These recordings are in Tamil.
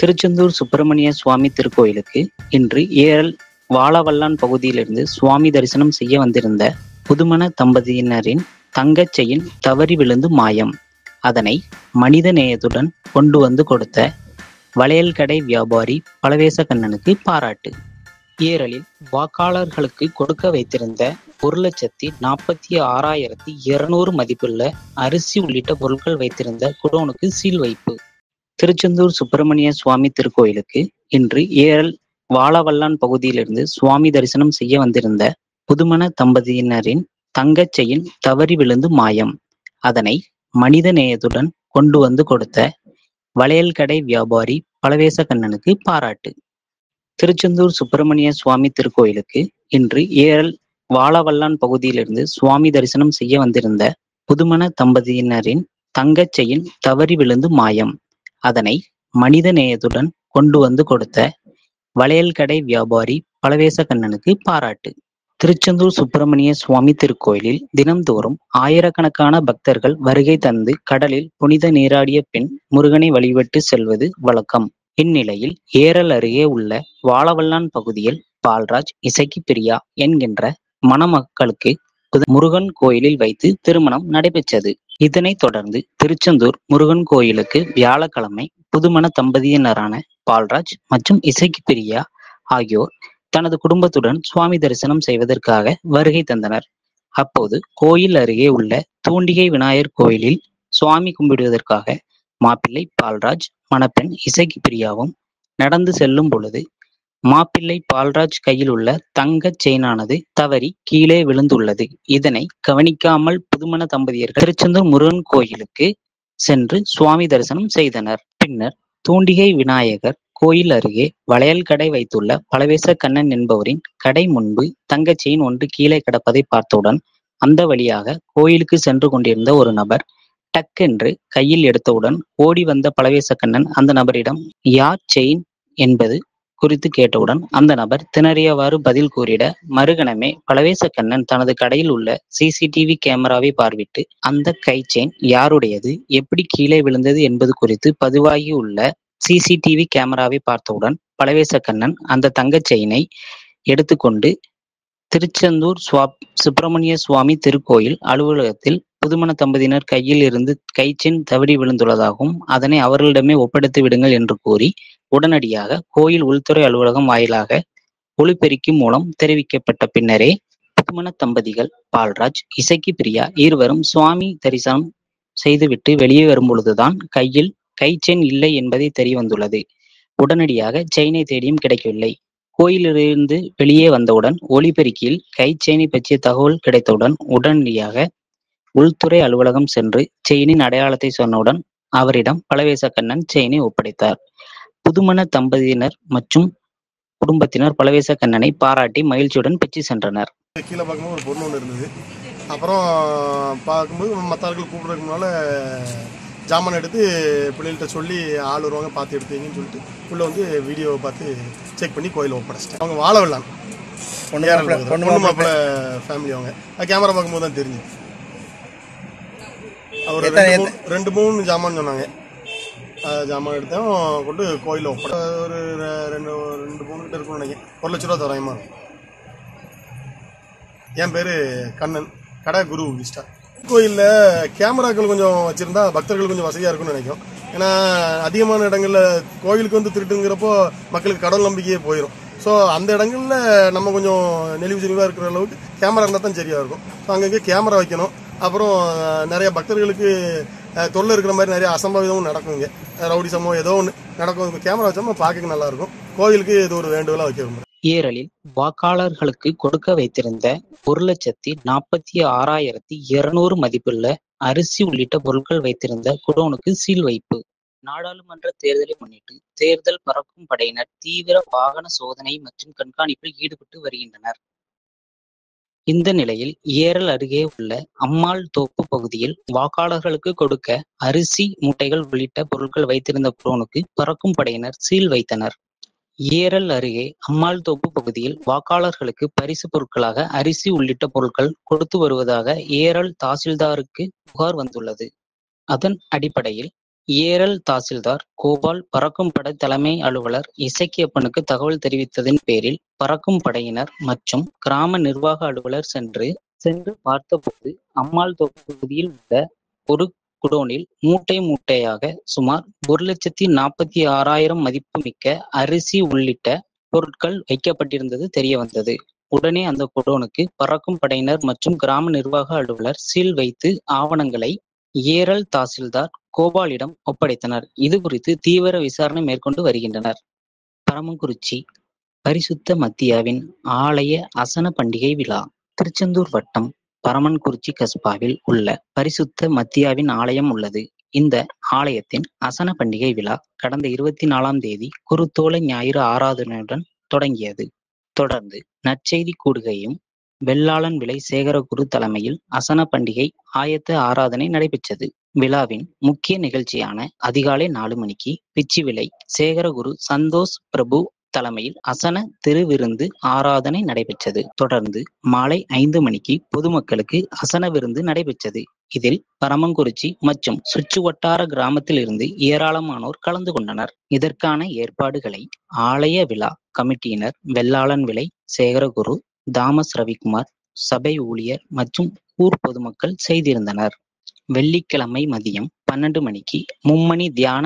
திருச்செந்தூர் சுப்பிரமணிய சுவாமி திருக்கோயிலுக்கு இன்று ஏரல் வாழவல்லான் பகுதியிலிருந்து சுவாமி தரிசனம் செய்ய வந்திருந்த புதுமண தம்பதியினரின் தங்கச் செயின் தவறி விழுந்து மாயம் அதனை மனித நேயத்துடன் கொண்டு வந்து கொடுத்த வளையல் கடை வியாபாரி பலவேச கண்ணனுக்கு பாராட்டு ஏரலில் வாக்காளர்களுக்கு கொடுக்க வைத்திருந்த ஒரு லட்சத்தி நாற்பத்தி ஆறாயிரத்தி இருநூறு மதிப்புள்ள அரிசி உள்ளிட்ட பொருட்கள் வைத்திருந்த குடோனுக்கு சீல் வைப்பு திருச்செந்தூர் சுப்பிரமணிய சுவாமி திருக்கோயிலுக்கு இன்று ஏரல் வாழவல்லான் பகுதியிலிருந்து சுவாமி தரிசனம் செய்ய வந்திருந்த புதுமண தம்பதியினரின் தங்கச் செயின் தவறி விழுந்து மாயம் அதனை மனித நேயத்துடன் கொண்டு வந்து கொடுத்த வளையல் கடை வியாபாரி பலவேச கண்ணனுக்கு பாராட்டு திருச்செந்தூர் சுப்பிரமணிய சுவாமி திருக்கோயிலுக்கு இன்று ஏரல் வாழவல்லான் பகுதியிலிருந்து சுவாமி தரிசனம் செய்ய வந்திருந்த புதுமண தம்பதியினரின் தங்கச் செயின் தவறி விழுந்து மாயம் அதனை மனித நேயத்துடன் கொண்டு வந்து கொடுத்த வளையல் கடை வியாபாரி பலவேச கண்ணனுக்கு பாராட்டு திருச்செந்தூர் சுப்பிரமணிய சுவாமி திருக்கோயிலில் தினம்தோறும் ஆயிரக்கணக்கான பக்தர்கள் வருகை தந்து கடலில் புனித நீராடிய பின் முருகனை வழிபட்டு செல்வது வழக்கம் இந்நிலையில் ஏரல் அருகே உள்ள வாழவல்லான் பகுதியில் பால்ராஜ் இசக்கி பிரியா என்கின்ற மணமக்களுக்கு முருகன் கோயிலில் வைத்து திருமணம் நடைபெற்றது இதனைத் தொடர்ந்து திருச்செந்தூர் முருகன் கோயிலுக்கு வியாழக்கிழமை புதுமண தம்பதியினரான பால்ராஜ் மற்றும் இசக்கி பிரியா ஆகியோர் தனது குடும்பத்துடன் சுவாமி தரிசனம் செய்வதற்காக வருகை தந்தனர் அப்போது கோயில் அருகே உள்ள தூண்டிகை விநாயகர் கோயிலில் சுவாமி கும்பிடுவதற்காக மாப்பிள்ளை பால்ராஜ் மணப்பெண் இசக்கி பிரியாவும் நடந்து செல்லும் பொழுது மாப்பிள்ளை பால்ராஜ் கையில் உள்ள தங்கச் செயினானது தவறி கீழே விழுந்துள்ளது இதனை கவனிக்காமல் புதுமண தம்பதியர்கள் திருச்செந்தூர் முருகன் கோயிலுக்கு சென்று சுவாமி தரிசனம் செய்தனர் பின்னர் தூண்டிகை விநாயகர் கோயில் அருகே வளையல் கடை வைத்துள்ள பலவேச கண்ணன் என்பவரின் கடை முன்பு தங்கச் செயின் ஒன்று கீழே கிடப்பதை பார்த்தவுடன் அந்த வழியாக கோயிலுக்கு சென்று கொண்டிருந்த ஒரு நபர் டக்கென்று கையில் எடுத்தவுடன் ஓடி வந்த பலவேச கண்ணன் அந்த நபரிடம் யார் செயின் என்பது குறித்து கேட்டவுடன் அந்த நபர் திணறியவாறு பதில் கூறிட மறுகணமே பலவேச கண்ணன் தனது கடையில் உள்ள சிசிடிவி கேமராவை பார்வையிட்டு அந்த கை செயின் யாருடையது எப்படி கீழே விழுந்தது என்பது குறித்து பதிவாகி உள்ள சிசிடிவி கேமராவை பார்த்தவுடன் பலவேச கண்ணன் அந்த தங்கச் செயினை எடுத்துக்கொண்டு திருச்செந்தூர் சுவா சுப்பிரமணிய சுவாமி திருக்கோயில் அலுவலகத்தில் புதுமண தம்பதியினர் கையில் இருந்து கைச்செயின் தவறி விழுந்துள்ளதாகவும் அதனை அவர்களிடமே ஒப்படைத்து விடுங்கள் என்று கூறி உடனடியாக கோயில் உள்துறை அலுவலகம் வாயிலாக ஒளிபெருக்கி மூலம் தெரிவிக்கப்பட்ட பின்னரே புதுமண தம்பதிகள் பால்ராஜ் இசக்கி பிரியா இருவரும் சுவாமி தரிசனம் செய்துவிட்டு வெளியே வரும்பொழுதுதான் கையில் கைச்செயின் இல்லை என்பதை தெரிய வந்துள்ளது உடனடியாக செயினை தேடியும் கிடைக்கவில்லை கோயிலிலிருந்து வெளியே வந்தவுடன் ஒளிபெருக்கியில் கைச்செயினை பற்றிய தகவல் கிடைத்தவுடன் உடனடியாக உள்துறை அலுவலகம் சென்று செயினின் அடையாளத்தை சொன்னவுடன் அவரிடம் பலவேச கண்ணன் செயினை ஒப்படைத்தார் புதுமண தம்பதியினர் மற்றும் குடும்பத்தினர் பலவேச கண்ணனை பாராட்டி மகிழ்ச்சியுடன் பெற்று சென்றனர் கீழே பார்க்கும்போது ஒரு பொண்ணு ஒன்று இருந்தது அப்புறம் பார்க்கும்போது மற்ற ஆட்கள் கூப்பிட்றதுக்கு முன்னால் ஜாமான் எடுத்து பிள்ளைகள்கிட்ட சொல்லி ஆள் வருவாங்க பார்த்து எடுத்தீங்கன்னு சொல்லிட்டு உள்ளே வந்து வீடியோவை பார்த்து செக் பண்ணி கோயிலை ஒப்படைச்சிட்டேன் அவங்க வாழ விடலாம் பொண்ணு ஏஆர் மாப்பிள்ளை- பகுதியில். பொண்ணு பொண்ணு மாப்பிள்ளை. மாப்பிள்ள ஃபேமிலி அவங்க அது கேமரா பார்க்கும்போது தான் தெரிஞ்சு அவர் எத்தனை- ரெண்டு மூணு- ரெண்டு மூணு ஜாமான் சொன்னாங்க அது ஜாமான் எடுத்தோம் கொண்டு கோயிலில் ஒப்படை ஒரு ரெ- ரெண்டு ரெண்டு மூணு கிட்ட இருக்கும்னு நினைக்கிறேன் ஒரு லட்ச ரூபா தோராயமாக இருக்கும் என் பேர் கண்ணன் கடை குரு விஸ்டா கோயிலில் கேமராக்கள் கொஞ்சம் வச்சுருந்தா பக்தர்கள் கொஞ்சம் வசதியாக இருக்கும்னு நினைக்கும் ஏன்னா அதிகமான இடங்களில் கோயிலுக்கு வந்து திருட்டுங்கிறப்போ மக்களுக்கு கடவுள் நம்பிக்கையே போயிடும் ஸோ அந்த இடங்கள்ல நம்ம கொஞ்சம் நெளிவு செறிவாக இருக்கிற அளவுக்கு கேமரா இருந்தால் தான் சரியாக இருக்கும் ஸோ அங்கங்கே கேமரா வைக்கணும் அப்புறம் அஹ், நிறைய பக்தர்களுக்கு அஹ், தொல்லை இருக்கிற மாதிரி நிறைய அசம்பாவிதமும் நடக்குங்க ரவுடிசமோ ஏதோ ஒன்று நடக்கும் கேமரா வச்சோம்னா பார்க்க நல்லா இருக்கும் கோயிலுக்கு இது ஒரு வேண்டுகோளாக வைக்க விரும்புகிறேன் ஏரலில் வாக்காளர்களுக்கு கொடுக்க வைத்திருந்த ஒரு லட்சத்தி நாற்பத்தி ஆறாயிரத்தி இருநூறு மதிப்புள்ள அரிசி உள்ளிட்ட பொருட்கள் வைத்திருந்த குடோனுக்கு சீல் வைப்பு நாடாளுமன்ற தேர்தலை முன்னிட்டு தேர்தல் பறக்கும் படையினர் தீவிர வாகன சோதனை மற்றும் கண்காணிப்பில் ஈடுபட்டு வருகின்றனர் இந்த நிலையில் ஏரல் அருகே உள்ள அம்மாள் தோப்பு பகுதியில் வாக்காளர்களுக்கு கொடுக்க அரிசி மூட்டைகள் உள்ளிட்ட பொருட்கள் வைத்திருந்த குடோனுக்கு பறக்கும் படையினர் சீல் வைத்தனர் ஏரல் அருகே அம்மாள் தோப்பு பகுதியில் வாக்காளர்களுக்கு பரிசு பொருட்களாக அரிசி உள்ளிட்ட பொருட்கள் கொடுத்து வருவதாக ஏரல் தாசில்தாருக்கு புகார் வந்துள்ளது அதன் அடிப்படையில் ஏரல் தாசில்தார் கோபால் பறக்கும் படை தலைமை அலுவலர் இசக்கியப்பனுக்கு தகவல் தெரிவித்ததின் பேரில் பறக்கும் படையினர் மற்றும் கிராம நிர்வாக அலுவலர் சென்று சென்று பார்த்தபோது அம்மாள் தொகுதியில் உள்ள ஒரு குடோனில் மூட்டை மூட்டையாக சுமார் ஒரு லட்சத்தி நாற்பத்தி ஆறாயிரம் மதிப்புமிக்க அரிசி உள்ளிட்ட பொருட்கள் வைக்கப்பட்டிருந்தது தெரிய வந்தது உடனே அந்த குடோனுக்கு பறக்கும் படையினர் மற்றும் கிராம நிர்வாக அலுவலர் சீல் வைத்து ஆவணங்களை ஏரல் தாசில்தார் கோபாலிடம் ஒப்படைத்தனர் இது குறித்து தீவிர விசாரணை மேற்கொண்டு வருகின்றனர் பரமக்குறிச்சி பரிசுத்த மத்தியாவின் ஆலய அசன பண்டிகை விழா திருச்செந்தூர் வட்டம் பரமன்குறிச்சி கஸ்பாவில் உள்ள பரிசுத்த மத்தியாவின் ஆலயம் உள்ளது இந்த ஆலயத்தின் அசன பண்டிகை விழா கடந்த இருபத்தி நாலாம் தேதி குருத்தோலை ஞாயிறு ஆராதனையுடன் தொடங்கியது தொடர்ந்து நற்செய்தி கூடுகையும் வெள்ளாளன் விலை சேகரகுரு தலைமையில் அசன பண்டிகை ஆயத்த ஆராதனை நடைபெற்றது விழாவின் முக்கிய நிகழ்ச்சியான அதிகாலை நாலு மணிக்கு பிச்சி விலை சேகரகுரு சந்தோஷ் பிரபு தலைமையில் அசன திருவிருந்து ஆராதனை நடைபெற்றது தொடர்ந்து மாலை ஐந்து மணிக்கு பொதுமக்களுக்கு அசன விருந்து நடைபெற்றது இதில் பரமங்குறிச்சி மற்றும் சுற்று வட்டார கிராமத்தில் இருந்து ஏராளமானோர் கலந்து கொண்டனர் இதற்கான ஏற்பாடுகளை ஆலய விழா கமிட்டியினர் வெள்ளாளன் விலை சேகரகுரு தாமஸ் ரவிக்குமார் சபை ஊழியர் மற்றும் ஊர் பொதுமக்கள் செய்திருந்தனர் வெள்ளிக்கிழமை மதியம் பன்னெண்டு மணிக்கு மும்மணி தியான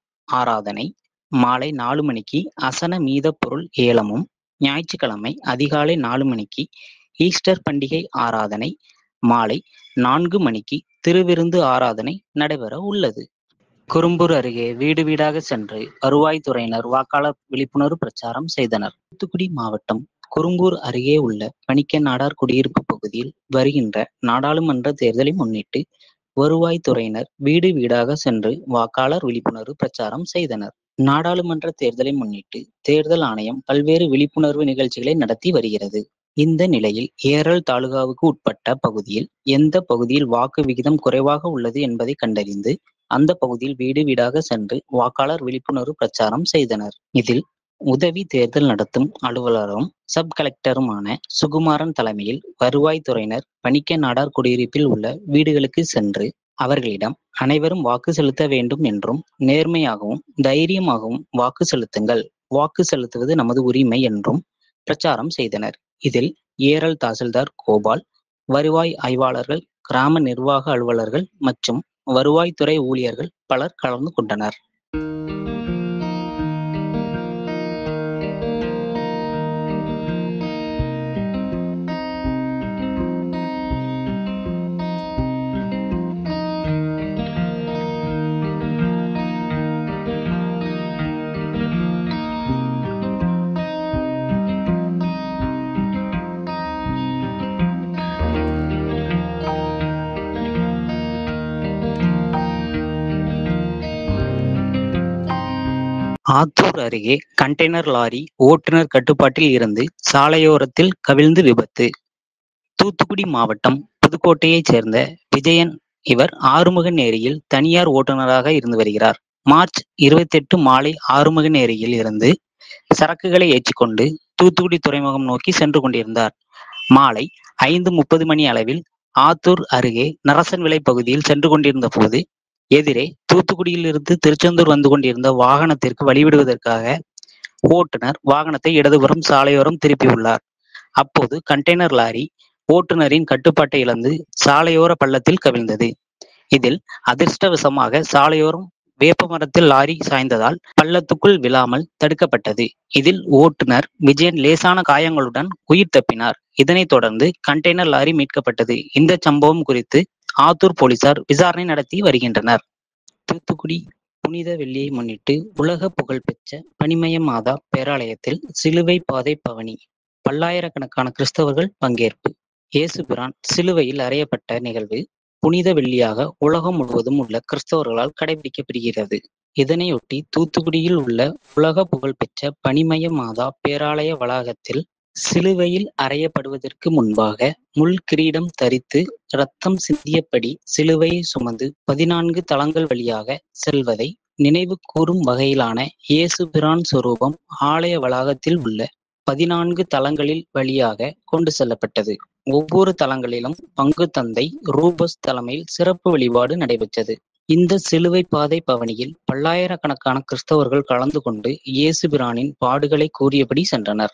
ஆராதனை மாலை நாலு மணிக்கு அசன மீத பொருள் ஏலமும் ஞாயிற்றுக்கிழமை அதிகாலை நாலு மணிக்கு ஈஸ்டர் பண்டிகை ஆராதனை மாலை நான்கு மணிக்கு திருவிருந்து ஆராதனை நடைபெற உள்ளது குறும்பூர் அருகே வீடு வீடாக சென்று வருவாய்த்துறையினர் வாக்காளர் விழிப்புணர்வு பிரச்சாரம் செய்தனர் தூத்துக்குடி மாவட்டம் குறும்பூர் அருகே உள்ள பணிக்க நாடார் குடியிருப்பு பகுதியில் வருகின்ற நாடாளுமன்ற தேர்தலை முன்னிட்டு வருவாய்த்துறையினர் வீடு வீடாக சென்று வாக்காளர் விழிப்புணர்வு பிரச்சாரம் செய்தனர் நாடாளுமன்ற தேர்தலை முன்னிட்டு தேர்தல் ஆணையம் பல்வேறு விழிப்புணர்வு நிகழ்ச்சிகளை நடத்தி வருகிறது இந்த நிலையில் ஏரல் தாலுகாவுக்கு உட்பட்ட பகுதியில் எந்த பகுதியில் வாக்கு விகிதம் குறைவாக உள்ளது என்பதை கண்டறிந்து அந்த பகுதியில் வீடு வீடாக சென்று வாக்காளர் விழிப்புணர்வு பிரச்சாரம் செய்தனர் இதில் உதவி தேர்தல் நடத்தும் அலுவலரும் சப் கலெக்டருமான சுகுமாரன் தலைமையில் வருவாய்த்துறையினர் பணிக்க நாடார் குடியிருப்பில் உள்ள வீடுகளுக்கு சென்று அவர்களிடம் அனைவரும் வாக்கு செலுத்த வேண்டும் என்றும் நேர்மையாகவும் தைரியமாகவும் வாக்கு செலுத்துங்கள் வாக்கு செலுத்துவது நமது உரிமை என்றும் பிரச்சாரம் செய்தனர் இதில் ஏரல் தாசில்தார் கோபால் வருவாய் ஆய்வாளர்கள் கிராம நிர்வாக அலுவலர்கள் மற்றும் வருவாய்த்துறை ஊழியர்கள் பலர் கலந்து கொண்டனர் ஆத்தூர் அருகே கண்டெய்னர் லாரி ஓட்டுநர் கட்டுப்பாட்டில் இருந்து சாலையோரத்தில் கவிழ்ந்து விபத்து தூத்துக்குடி மாவட்டம் புதுக்கோட்டையைச் சேர்ந்த விஜயன் இவர் ஆறுமுகநேரியில் தனியார் ஓட்டுநராக இருந்து வருகிறார் மார்ச் இருபத்தெட்டு மாலை ஆறுமுகநேரியில் இருந்து சரக்குகளை ஏற்றிக்கொண்டு தூத்துக்குடி துறைமுகம் நோக்கி சென்று கொண்டிருந்தார் மாலை ஐந்து முப்பது மணி அளவில் ஆத்தூர் அருகே நரசன்விளை பகுதியில் சென்று கொண்டிருந்த போது எதிரே தூத்துக்குடியில் இருந்து திருச்செந்தூர் வந்து கொண்டிருந்த வாகனத்திற்கு வழிவிடுவதற்காக ஓட்டுநர் வாகனத்தை இடதுபுறம் சாலையோரம் திருப்பியுள்ளார் அப்போது கண்டெய்னர் லாரி ஓட்டுநரின் கட்டுப்பாட்டை இழந்து சாலையோர பள்ளத்தில் கவிழ்ந்தது இதில் அதிர்ஷ்டவசமாக சாலையோரம் வேப்ப மரத்தில் லாரி சாய்ந்ததால் பள்ளத்துக்குள் விழாமல் தடுக்கப்பட்டது இதில் ஓட்டுநர் விஜயன் லேசான காயங்களுடன் உயிர் தப்பினார் இதனைத் தொடர்ந்து கண்டெய்னர் லாரி மீட்கப்பட்டது இந்த சம்பவம் குறித்து ஆத்தூர் போலீசார் விசாரணை நடத்தி வருகின்றனர் தூத்துக்குடி புனித வெள்ளியை முன்னிட்டு உலக புகழ்பெற்ற பனிமய மாதா பேராலயத்தில் சிலுவை பாதை பவனி பல்லாயிரக்கணக்கான கிறிஸ்தவர்கள் பங்கேற்பு இயேசு பிரான் சிலுவையில் அறையப்பட்ட நிகழ்வு புனித வெள்ளியாக உலகம் முழுவதும் உள்ள கிறிஸ்தவர்களால் கடைபிடிக்கப்படுகிறது இதனையொட்டி தூத்துக்குடியில் உள்ள உலக புகழ்பெற்ற பனிமய மாதா பேராலய வளாகத்தில் சிலுவையில் அறையப்படுவதற்கு முன்பாக முள் கிரீடம் தரித்து இரத்தம் சிந்தியபடி சிலுவையை சுமந்து பதினான்கு தளங்கள் வழியாக செல்வதை நினைவு கூறும் வகையிலான இயேசு பிரான் சொரூபம் ஆலய வளாகத்தில் உள்ள பதினான்கு தளங்களில் வழியாக கொண்டு செல்லப்பட்டது ஒவ்வொரு தளங்களிலும் பங்கு தந்தை ரூபஸ் தலைமையில் சிறப்பு வழிபாடு நடைபெற்றது இந்த சிலுவை பாதை பவனியில் பல்லாயிரக்கணக்கான கிறிஸ்தவர்கள் கலந்து கொண்டு இயேசு பிரானின் பாடுகளை கூறியபடி சென்றனர்.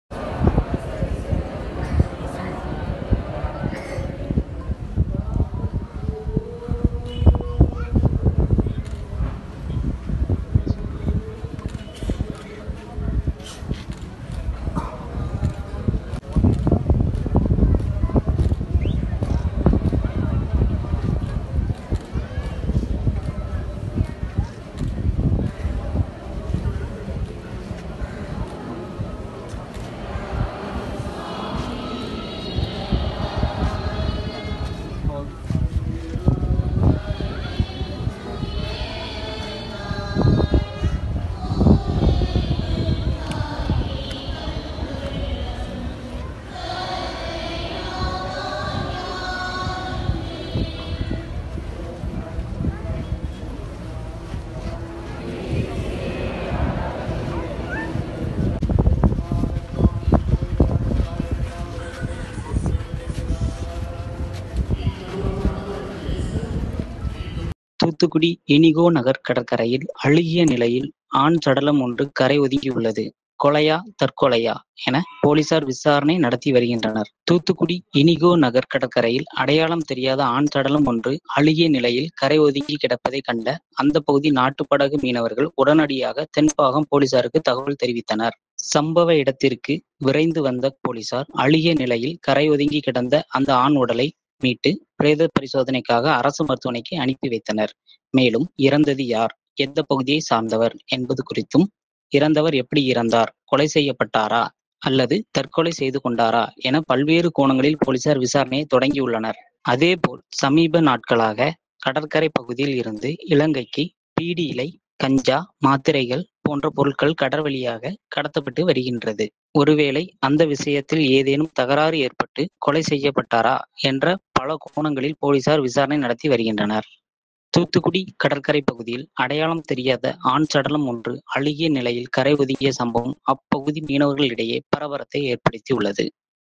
தூத்துக்குடி இனிகோ நகர் கடற்கரையில் அழுகிய நிலையில் ஆண் சடலம் ஒன்று கரை ஒதுங்கியுள்ளது. கொலையா தற்கொலையா என போலீசார் விசாரணை நடத்தி வருகின்றனர். தூத்துக்குடி இனிகோ நகர் கடற்கரையில் அடையாளம் தெரியாத ஆண் சடலம் ஒன்று அழுகிய நிலையில் கரை ஒதுங்கி கிடப்பதை கண்ட அந்த பகுதி நாட்டுப்படகு மீனவர்கள் உடனடியாக தென்பாகம் போலீசாருக்கு தகவல் தெரிவித்தனர். சம்பவ இடத்திற்கு விரைந்து வந்த போலீசார் அழுகிய நிலையில் கரை ஒதுங்கி கிடந்த அந்த ஆண் உடலை மீட்டு பிரேத பரிசோதனைக்காக அரசு மருத்துவமனைக்கு அனுப்பி வைத்தனர். மேலும் இறந்தது யார், எந்த பகுதியை சார்ந்தவர் என்பது குறித்தும், இறந்தவர் எப்படி இறந்தார், கொலை செய்யப்பட்டாரா அல்லது தற்கொலை செய்து கொண்டாரா என பல்வேறு கோணங்களில் போலீசார் விசாரணையை தொடங்கியுள்ளனர். அதேபோல் சமீப நாட்களாக கடற்கரை பகுதியில் இருந்து இலங்கைக்கு பீடி இலை, கஞ்சா, மாத்திரைகள் போன்ற பொருட்கள் கடல்வழியாக கடத்தப்பட்டு வருகின்றது. ஒருவேளை அந்த விஷயத்தில் ஏதேனும் தகராறு ஏற்பட்டு கொலை செய்யப்பட்டாரா என்ற பல கோணங்களில் போலீசார் விசாரணை நடத்தி வருகின்றனர். தூத்துக்குடி கடற்கரை பகுதியில் அடையாளம் தெரியாத ஆண் சடலம் ஒன்று அழுகிய நிலையில் கரை ஒதுங்கிய சம்பவம் அப்பகுதி மீனவர்களிடையே பரபரப்பை ஏற்படுத்தியுள்ளது.